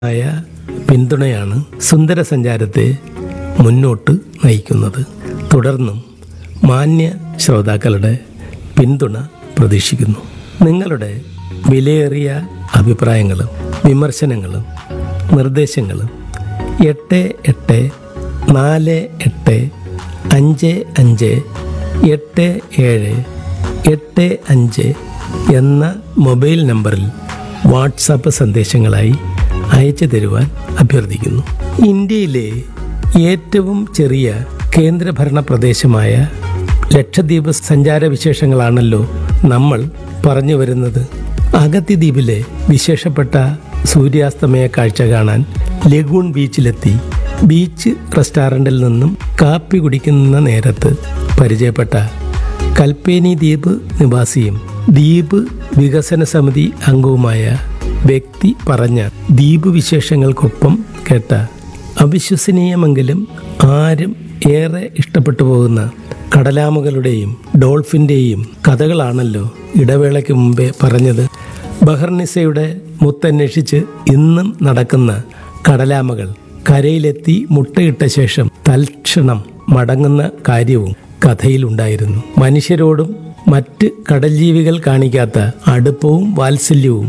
ആയ പിന്തുണയാണ് സുന്ദര സഞ്ചാരത്തെ മുന്നോട്ട് നയിക്കുന്നത് തുടർന്നും മാന്യ ശ്രോതാക്കളുടെ പിന്തുണ പ്രതീക്ഷിക്കുന്നു നിങ്ങളുടെ വിലയേറിയ അഭിപ്രായങ്ങളും വിമർശനങ്ങളും നിർദ്ദേശങ്ങളും എട്ട് എട്ട് നാല് എട്ട് അഞ്ച് അഞ്ച് എട്ട് ഏഴ് എട്ട് അഞ്ച് എന്ന മൊബൈൽ നമ്പറിൽ വാട്സാപ്പ് സന്ദേശങ്ങളായി അയച്ചു തരുവാൻ അഭ്യർത്ഥിക്കുന്നു ഇന്ത്യയിലെ ഏറ്റവും ചെറിയ കേന്ദ്രഭരണ പ്രദേശമായ ലക്ഷദ്വീപ് സഞ്ചാര വിശേഷങ്ങളാണല്ലോ നമ്മൾ പറഞ്ഞു വരുന്നത് അഗത്തി ദ്വീപിലെ വിശേഷപ്പെട്ട സൂര്യാസ്തമയ കാഴ്ച കാണാൻ ലഗൂൺ ബീച്ചിലെത്തി ബീച്ച് റെസ്റ്റോറൻറ്റിൽ നിന്നും കാപ്പി കുടിക്കുന്ന നേരത്ത് പരിചയപ്പെട്ട കൽപ്പേനി ദ്വീപ് നിവാസിയും ദ്വീപ് വികസന സമിതി അംഗവുമായ വ്യക്തി പറഞ്ഞ ദ്വീപ് വിശേഷങ്ങൾക്കൊപ്പം കേട്ട അവിശ്വസനീയമെങ്കിലും ആരും ഏറെ ഇഷ്ടപ്പെട്ടു പോകുന്ന കടലാമകളുടെയും ഡോൾഫിൻ്റെയും കഥകളാണല്ലോ ഇടവേളയ്ക്ക് മുമ്പേ പറഞ്ഞത് ബഹർനിസയുടെ മുത്തന്വേഷിച്ച് ഇന്നും നടക്കുന്ന കടലാമകൾ കരയിലെത്തി മുട്ടയിട്ട ശേഷം തൽക്ഷണം മടങ്ങുന്ന കാര്യവും കഥയിലുണ്ടായിരുന്നു മനുഷ്യരോടും മറ്റ് കടൽ ജീവികൾ കാണിക്കാത്ത അടുപ്പവും വാത്സല്യവും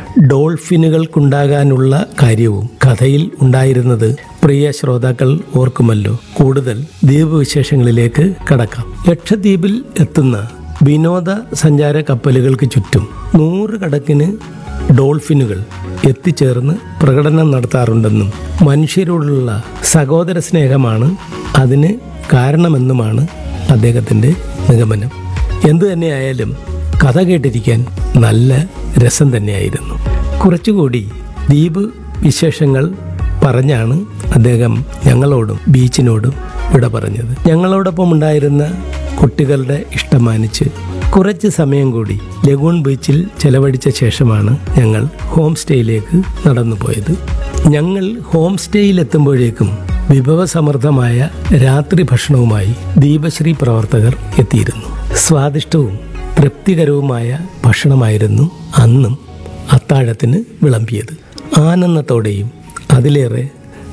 ഡോൾഫിനുകൾക്കുണ്ടാകാനുള്ള കാര്യവും കഥയിൽ ഉണ്ടായിരുന്നത് പ്രിയ ശ്രോതാക്കൾ ഓർക്കുമല്ലോ കൂടുതൽ ദ്വീപ് വിശേഷങ്ങളിലേക്ക് കടക്കാം ലക്ഷദ്വീപിൽ എത്തുന്ന വിനോദ സഞ്ചാര കപ്പലുകൾക്ക് ചുറ്റും നൂറുകണക്കിന് ഡോൾഫിനുകൾ എത്തിച്ചേർന്ന് പ്രകടനം നടത്താറുണ്ടെന്നും മനുഷ്യരോടുള്ള സഹോദര സ്നേഹമാണ് അതിന് കാരണമെന്നുമാണ് അദ്ദേഹത്തിൻ്റെ നിഗമനം എന്തു തന്നെയായാലും കഥ കേട്ടിരിക്കാൻ നല്ല രസം തന്നെയായിരുന്നു കുറച്ചുകൂടി ദ്വീപ് വിശേഷങ്ങൾ പറഞ്ഞാണ് അദ്ദേഹം ഞങ്ങളോടും ബീച്ചിനോടും വിട പറഞ്ഞത് ഞങ്ങളോടൊപ്പം ഉണ്ടായിരുന്ന കുട്ടികളുടെ ഇഷ്ടം മാനിച്ച് കുറച്ച് സമയം കൂടി ലഗൂൺ ബീച്ചിൽ ചെലവഴിച്ച ശേഷമാണ് ഞങ്ങൾ ഹോം സ്റ്റേയിലേക്ക് നടന്നു പോയത് ഞങ്ങൾ ഹോം സ്റ്റേയിൽ എത്തുമ്പോഴേക്കും വിഭവസമൃദ്ധമായ രാത്രി ഭക്ഷണവുമായി ദീപശ്രീ പ്രവർത്തകർ എത്തിയിരുന്നു സ്വാദിഷ്ടവും തൃപ്തികരവുമായ ഭക്ഷണമായിരുന്നു അന്നും അത്താഴത്തിന് വിളമ്പിയത് ആനന്ദത്തോടെയും അതിലേറെ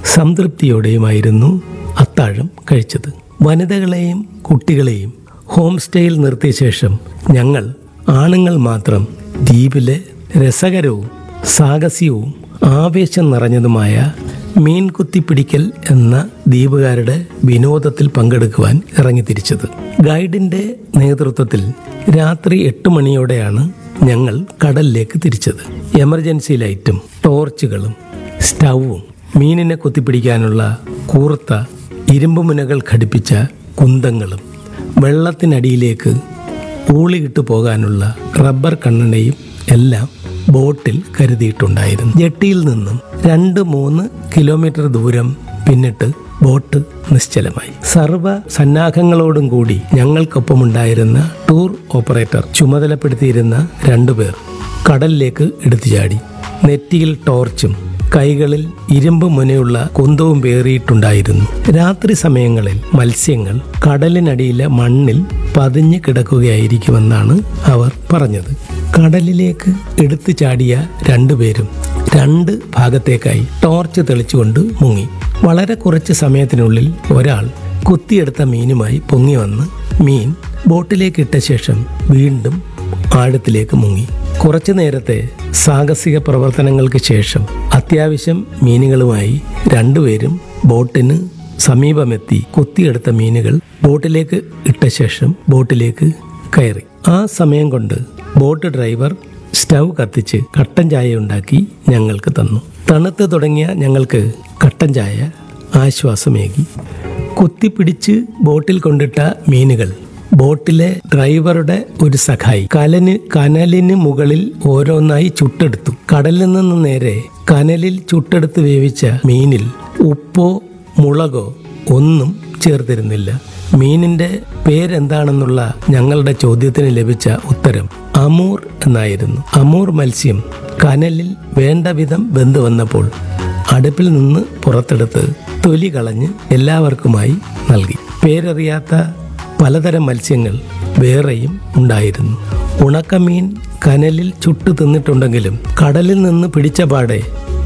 സംതൃപ്തിയോടെയുമായിരുന്നു അത്താഴം കഴിച്ചത് വനിതകളെയും കുട്ടികളെയും ഹോം സ്റ്റേയിൽ നിർത്തിയ ശേഷം ഞങ്ങൾ ആണുങ്ങൾ മാത്രം ദ്വീപിലെ രസകരവും സാഹസ്യവും ആവേശം നിറഞ്ഞതുമായ മീൻ കുത്തിപ്പിടിക്കൽ എന്ന ദ്വീപുകാരുടെ വിനോദത്തിൽ പങ്കെടുക്കുവാൻ ഇറങ്ങിത്തിരിച്ചത് ഗൈഡിന്റെ നേതൃത്വത്തിൽ രാത്രി എട്ട് മണിയോടെയാണ് ഞങ്ങൾ കടലിലേക്ക് തിരിച്ചത് എമർജൻസി ലൈറ്റും ടോർച്ചുകളും സ്റ്റൗവും മീനിനെ കുത്തിപ്പിടിക്കാനുള്ള കൂർത്ത ഇരുമ്പ് മുനകൾ ഘടിപ്പിച്ച കുന്തങ്ങളും വെള്ളത്തിനടിയിലേക്ക് ഊളികിട്ടു പോകാനുള്ള റബ്ബർ കണ്ണടയും എല്ലാം ബോട്ടിൽ കരുതിയിട്ടുണ്ടായിരുന്നു ജെട്ടിയിൽ നിന്നും രണ്ട് മൂന്ന് കിലോമീറ്റർ ദൂരം പിന്നിട്ട് ബോട്ട് നിശ്ചലമായി സർവ സന്നാഹങ്ങളോടും കൂടി ഞങ്ങൾക്കൊപ്പമുണ്ടായിരുന്ന ടൂർ ഓപ്പറേറ്റർ ചുമതലപ്പെടുത്തിയിരുന്ന രണ്ടുപേർ കടലിലേക്ക് എടുത്തു ചാടി നെറ്റിയിൽ ടോർച്ചും കൈകളിൽ ഇരുമ്പ് മുനയുള്ള കുന്തവും പേറിയിട്ടുണ്ടായിരുന്നു രാത്രി സമയങ്ങളിൽ മത്സ്യങ്ങൾ കടലിനടിയിലെ മണ്ണിൽ പതിഞ്ഞു കിടക്കുകയായിരിക്കുമെന്നാണ് അവർ പറഞ്ഞത് കടലിലേക്ക് എടുത്തു ചാടിയ രണ്ടുപേരും രണ്ട് ഭാഗത്തേക്കായി ടോർച്ച് തെളിച്ചുകൊണ്ട് മുങ്ങി വളരെ കുറച്ച് സമയത്തിനുള്ളിൽ ഒരാൾ കുത്തിയെടുത്ത മീനുമായി പൊങ്ങി വന്ന് മീൻ ബോട്ടിലേക്ക് ഇട്ട ശേഷം വീണ്ടും ആഴത്തിലേക്ക് മുങ്ങി കുറച്ചു നേരത്തെ സാഹസിക പ്രവർത്തനങ്ങൾക്ക് ശേഷം അത്യാവശ്യം മീനുകളുമായി രണ്ടുപേരും ബോട്ടിന് സമീപമെത്തി കുത്തിയെടുത്ത മീനുകൾ ബോട്ടിലേക്ക് ഇട്ട ശേഷം ബോട്ടിലേക്ക് കയറി ആ സമയം കൊണ്ട് ബോട്ട് ഡ്രൈവർ സ്റ്റൗ കത്തിച്ച് കട്ടൻ ചായ ഉണ്ടാക്കി ഞങ്ങൾക്ക് തന്നു തണുത്ത് തുടങ്ങിയ ഞങ്ങൾക്ക് കട്ടൻ ചായ ആശ്വാസമേകി കുത്തിപ്പിടിച്ച് ബോട്ടിൽ കൊണ്ടിട്ട മീനുകൾ ബോട്ടിലെ ഡ്രൈവറുടെ ഒരു സഖായി കലന് കനലിന് മുകളിൽ ഓരോന്നായി ചുട്ടെടുത്തു കടലിൽ നിന്ന് നേരെ കനലിൽ ചുട്ടെടുത്ത് വേവിച്ച മീനിൽ ഉപ്പോ മുളകോ ഒന്നും ചേർത്തിരുന്നില്ല മീനിന്റെ പേരെന്താണെന്നുള്ള ഞങ്ങളുടെ ചോദ്യത്തിന് ലഭിച്ച ഉത്തരം അമൂർ എന്നായിരുന്നു അമൂർ മത്സ്യം കനലിൽ വേണ്ട വിധം വെന്തു വന്നപ്പോൾ അടുപ്പിൽ നിന്ന് പുറത്തെടുത്ത് തൊലി കളഞ്ഞ് എല്ലാവർക്കുമായി നൽകി പേരറിയാത്ത പലതരം മത്സ്യങ്ങൾ വേറെയും ഉണ്ടായിരുന്നു ഉണക്കമീൻ കനലിൽ ചുട്ടു തിന്നിട്ടുണ്ടെങ്കിലും കടലിൽ നിന്ന് പിടിച്ച പാടെ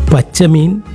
പച്ചമീൻ